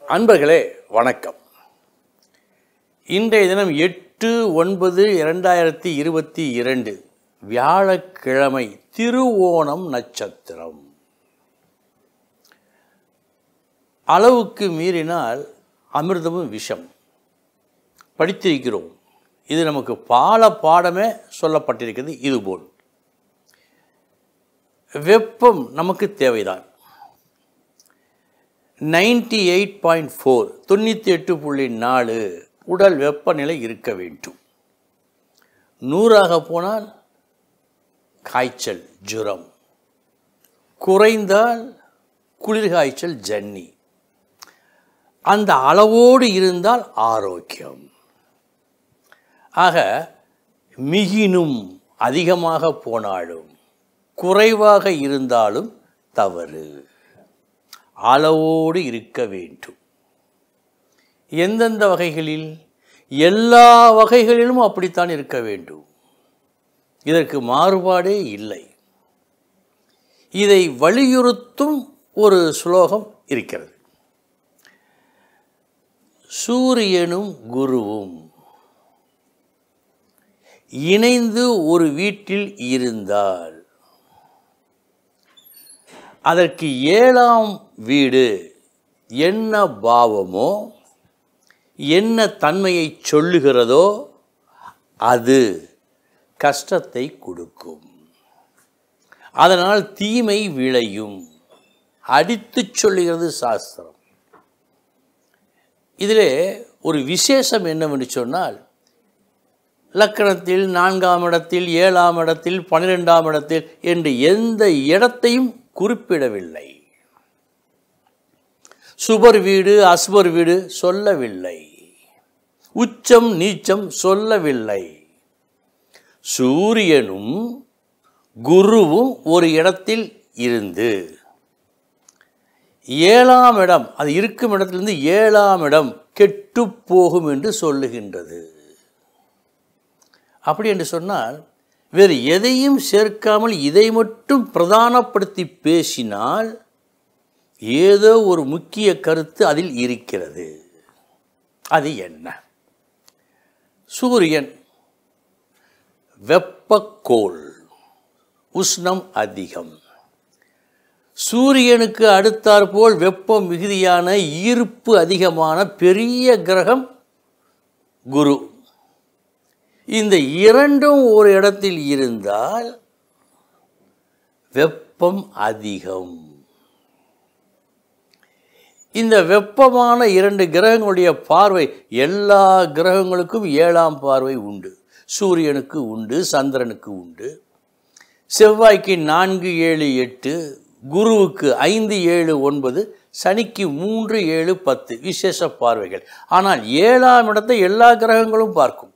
அன்பர்களே வணக்கம் இன்றைய தினம் எட்டு ஒன்பது இரண்டாயிரத்தி இருபத்தி இரண்டு வியாழக்கிழமை திருவோணம் நட்சத்திரம் அளவுக்கு மீறினால் அமிர்தமும் விஷம் படித்திருக்கிறோம் இது நமக்கு பால பாடமே சொல்லப்பட்டிருக்கிறது இதுபோல் வெப்பம் நமக்கு தேவைதான் நைன்டி எயிட் பாயிண்ட் ஃபோர் தொண்ணூற்றி எட்டு புள்ளி நாலு உடல் வெப்பநிலை இருக்க வேண்டும் நூறாக போனால் காய்ச்சல் ஜுரம் குறைந்தால் குளிர்காய்ச்சல் ஜன்னி அந்த அளவோடு இருந்தால் ஆரோக்கியம் ஆக மிகினும் அதிகமாக போனாலும் குறைவாக இருந்தாலும் தவறு அளவோடு இருக்க வேண்டும் எந்தெந்த வகைகளில் எல்லா வகைகளிலும் அப்படித்தான் இருக்க வேண்டும் இதற்கு மாறுபாடே இல்லை இதை வலியுறுத்தும் ஒரு ஸ்லோகம் இருக்கிறது சூரியனும் குருவும் இணைந்து ஒரு வீட்டில் இருந்தால் அதற்கு ஏழாம் வீடு என்ன பாவமோ என்ன தன்மையை சொல்லுகிறதோ அது கஷ்டத்தை கொடுக்கும் அதனால் தீமை விளையும் அடித்துச் சொல்லுகிறது சாஸ்திரம் இதிலே ஒரு விசேஷம் என்னவென்று சொன்னால் லக்கணத்தில் நான்காம் இடத்தில் ஏழாம் இடத்தில் பன்னிரெண்டாம் இடத்தில் என்று எந்த இடத்தையும் குறிப்பிடவில்லை சுபர் வீடு அஸ்பர் வீடு சொல்லவில்லை உச்சம் நீச்சம் சொல்லவில்லை சூரியனும் குருவும் ஒரு இடத்தில் இருந்து ஏழாம் இடம் அது இருக்கும் இடத்திலிருந்து ஏழாம் இடம் கெட்டு போகும் என்று சொல்லுகின்றது அப்படி என்று சொன்னால் வேறு எதையும் சேர்க்காமல் இதை மட்டும் பிரதானப்படுத்தி பேசினால் ஏதோ ஒரு முக்கிய கருத்து அதில் இருக்கிறது அது என்ன சூரியன் வெப்பக்கோள் உஷ்ணம் அதிகம் சூரியனுக்கு அடுத்தாற்போல் வெப்பம் மிகுதியான ஈர்ப்பு அதிகமான பெரிய கிரகம் குரு இந்த இரண்டும் ஒரு இடத்தில் இருந்தால் வெப்பம் அதிகம் இந்த வெப்பமான இரண்டு கிரகங்களுடைய பார்வை எல்லா கிரகங்களுக்கும் ஏழாம் பார்வை உண்டு சூரியனுக்கு உண்டு சந்திரனுக்கு உண்டு செவ்வாய்க்கு நான்கு ஏழு எட்டு குருவுக்கு ஐந்து ஏழு ஒன்பது சனிக்கு மூன்று ஏழு பத்து விசேஷ பார்வைகள் ஆனால் ஏழாம் இடத்தை எல்லா கிரகங்களும் பார்க்கும்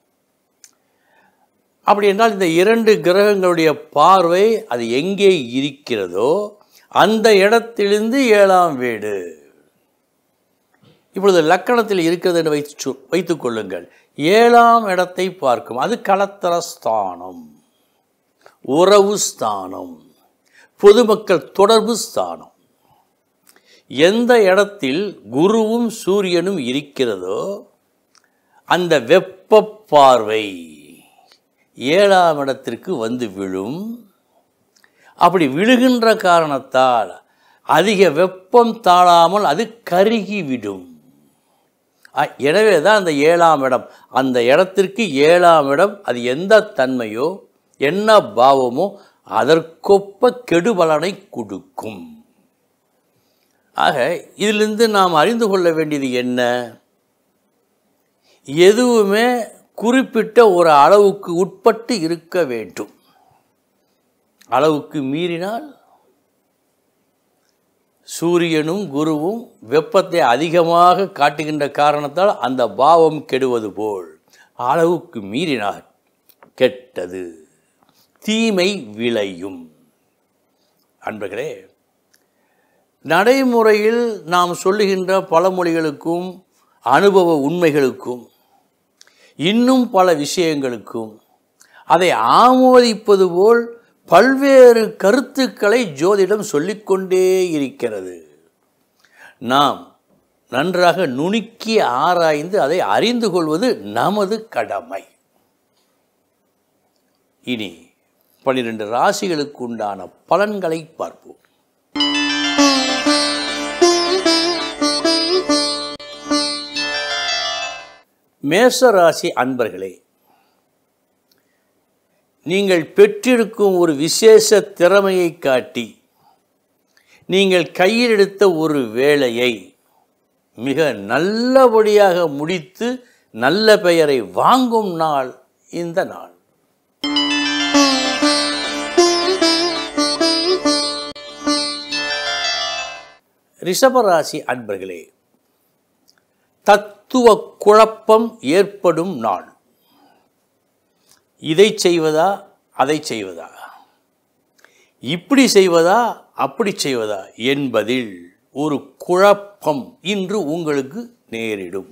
அப்படி என்றால் இந்த இரண்டு கிரகங்களுடைய பார்வை அது எங்கே இருக்கிறதோ அந்த இடத்திலிருந்து ஏழாம் வீடு இப்பொழுது லக்கணத்தில் இருக்கிறது என்று வைத்து வைத்துக் கொள்ளுங்கள் ஏழாம் இடத்தை பார்க்கும் அது கலத்தர ஸ்தானம் உறவு ஸ்தானம் பொதுமக்கள் தொடர்பு ஸ்தானம் எந்த இடத்தில் குருவும் சூரியனும் இருக்கிறதோ அந்த வெப்ப பார்வை ஏழாம் இடத்திற்கு வந்து விழும் அப்படி விழுகின்ற காரணத்தால் அதிக வெப்பம் தாழாமல் அது கருகிவிடும் எனவே தான் அந்த ஏழாம் இடம் அந்த இடத்திற்கு ஏழாம் இடம் அது எந்த தன்மையோ என்ன பாவமோ அதற்கொப்ப கெடுபலனை கொடுக்கும் ஆக இதிலிருந்து நாம் அறிந்து கொள்ள வேண்டியது என்ன எதுவுமே குறிப்பிட்ட ஒரு அளவுக்கு உட்பட்டு இருக்க வேண்டும் அளவுக்கு மீறினால் சூரியனும் குருவும் வெப்பத்தை அதிகமாக காட்டுகின்ற காரணத்தால் அந்த பாவம் கெடுவது போல் அளவுக்கு மீறினால் கெட்டது தீமை விளையும் அன்பர்களே நடைமுறையில் நாம் சொல்லுகின்ற பழமொழிகளுக்கும் அனுபவ உண்மைகளுக்கும் இன்னும் பல விஷயங்களுக்கும் அதை ஆமோதிப்பது போல் பல்வேறு கருத்துக்களை ஜோதிடம் சொல்லிக்கொண்டே இருக்கிறது நாம் நன்றாக நுணுக்கி ஆராய்ந்து அதை அறிந்து கொள்வது நமது கடமை இனி பன்னிரண்டு ராசிகளுக்கு உண்டான பலன்களை பார்ப்போம் மேச ராசி அன்பர்களே நீங்கள் பெற்றிருக்கும் ஒரு விசேஷ திறமையை காட்டி நீங்கள் கையில் எடுத்த ஒரு வேலையை மிக நல்லபடியாக முடித்து நல்ல பெயரை வாங்கும் நாள் இந்த நாள் ரிஷபராசி அன்பர்களே தத்துவ குழப்பம் ஏற்படும் நாள் இதை செய்வதா அதை செய்வதா இப்படி செய்வதா அப்படி செய்வதா என்பதில் ஒரு குழப்பம் இன்று உங்களுக்கு நேரிடும்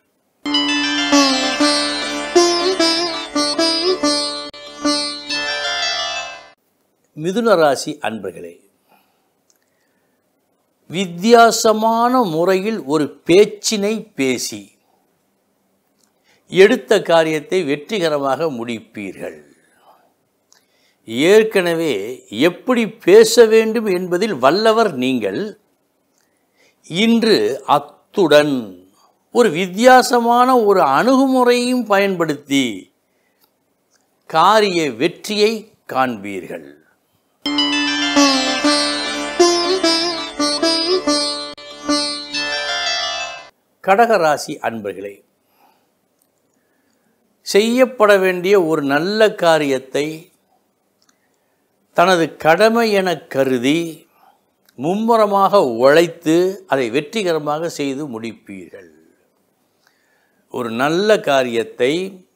மிதுன ராசி அன்பர்களே வித்தியாசமான முறையில் ஒரு பேச்சினை பேசி எடுத்த காரியத்தை வெற்றிகரமாக முடிப்பீர்கள் ஏற்கனவே எப்படி பேச வேண்டும் என்பதில் வல்லவர் நீங்கள் இன்று அத்துடன் ஒரு வித்தியாசமான ஒரு அணுகுமுறையும் பயன்படுத்தி காரிய வெற்றியை காண்பீர்கள் கடகராசி அன்பர்களே செய்யப்பட வேண்டிய ஒரு நல்ல காரியத்தை தனது கடமை என கருதி மும்முரமாக உழைத்து அதை வெற்றிகரமாக செய்து முடிப்பீர்கள் ஒரு நல்ல காரியத்தை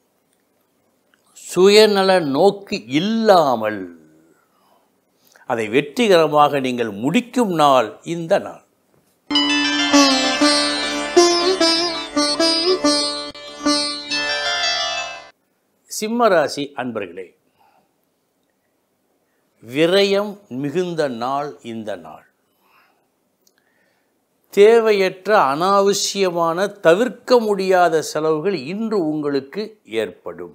சுயநல நோக்கு இல்லாமல் அதை வெற்றிகரமாக நீங்கள் முடிக்கும் நாள் இந்த நாள் சிம்மராசி அன்பர்களே விரயம் மிகுந்த நாள் இந்த நாள் தேவையற்ற அனாவசியமான தவிர்க்க முடியாத செலவுகள் இன்று உங்களுக்கு ஏற்படும்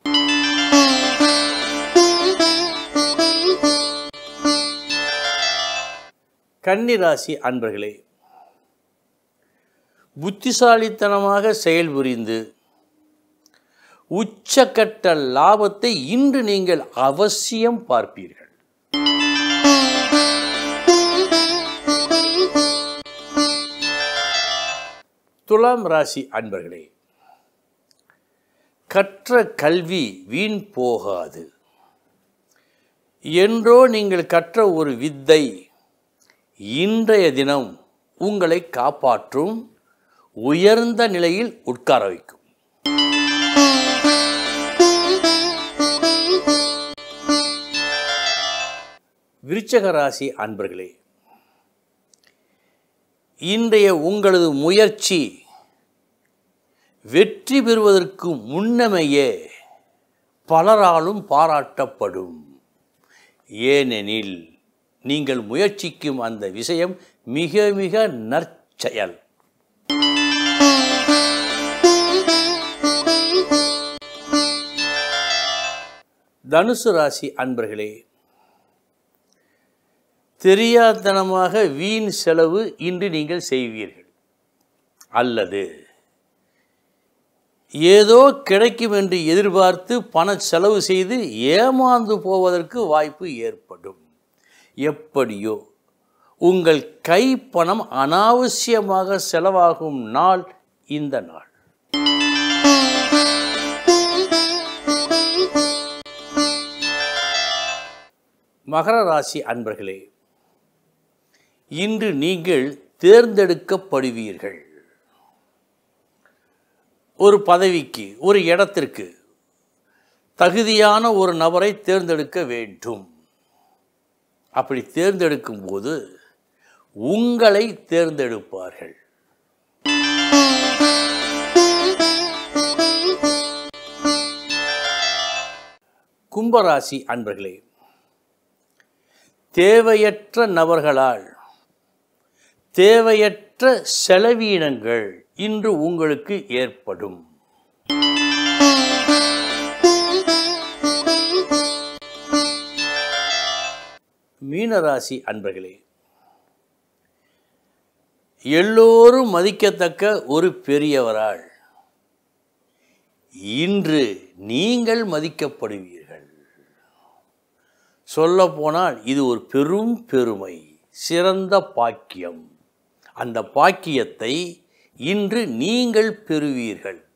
கன்னிராசி அன்பர்களே புத்திசாலித்தனமாக செயல்புரிந்து உச்சக்கட்ட லாபத்தை இன்று நீங்கள் அவசியம் பார்ப்பீர்கள் துலாம் ராசி அன்பர்களே கற்ற கல்வி வீண் போகாது என்றோ நீங்கள் கற்ற ஒரு வித்தை இன்றைய தினம் உங்களை காப்பாற்றும் உயர்ந்த நிலையில் உட்கார வைக்கும் விருச்சக ராசி அன்பர்களே இன்றைய உங்களது முயற்சி வெற்றி பெறுவதற்கு முன்னமையே பலராலும் பாராட்டப்படும் ஏனெனில் நீங்கள் முயற்சிக்கும் அந்த விஷயம் மிக மிக நற்செயல் தனுசு ராசி அன்பர்களே தெரியாதனமாக வீண் செலவு இன்று நீங்கள் செய்வீர்கள் அல்லது ஏதோ கிடைக்கும் என்று எதிர்பார்த்து பண செலவு செய்து ஏமாந்து போவதற்கு வாய்ப்பு ஏற்படும் எப்படியோ உங்கள் கைப்பணம் அனாவசியமாக செலவாகும் நாள் இந்த நாள் மகர ராசி அன்பர்களே இன்று நீங்கள் தேர்ந்தெடுக்கப்படுவீர்கள் ஒரு பதவிக்கு ஒரு இடத்திற்கு தகுதியான ஒரு நபரை தேர்ந்தெடுக்க வேண்டும் அப்படி தேர்ந்தெடுக்கும் போது உங்களை தேர்ந்தெடுப்பார்கள் கும்பராசி அன்பர்களே தேவையற்ற நபர்களால் தேவையற்ற செலவீனங்கள் இன்று உங்களுக்கு ஏற்படும் மீனராசி அன்பர்களே எல்லோரும் மதிக்கத்தக்க ஒரு பெரியவரால் இன்று நீங்கள் மதிக்கப்படுவீர்கள் சொல்லப்போனால் இது ஒரு பெரும் பெருமை சிறந்த பாக்கியம் அந்த பாக்கியத்தை இன்று நீங்கள் பெறுவீர்கள்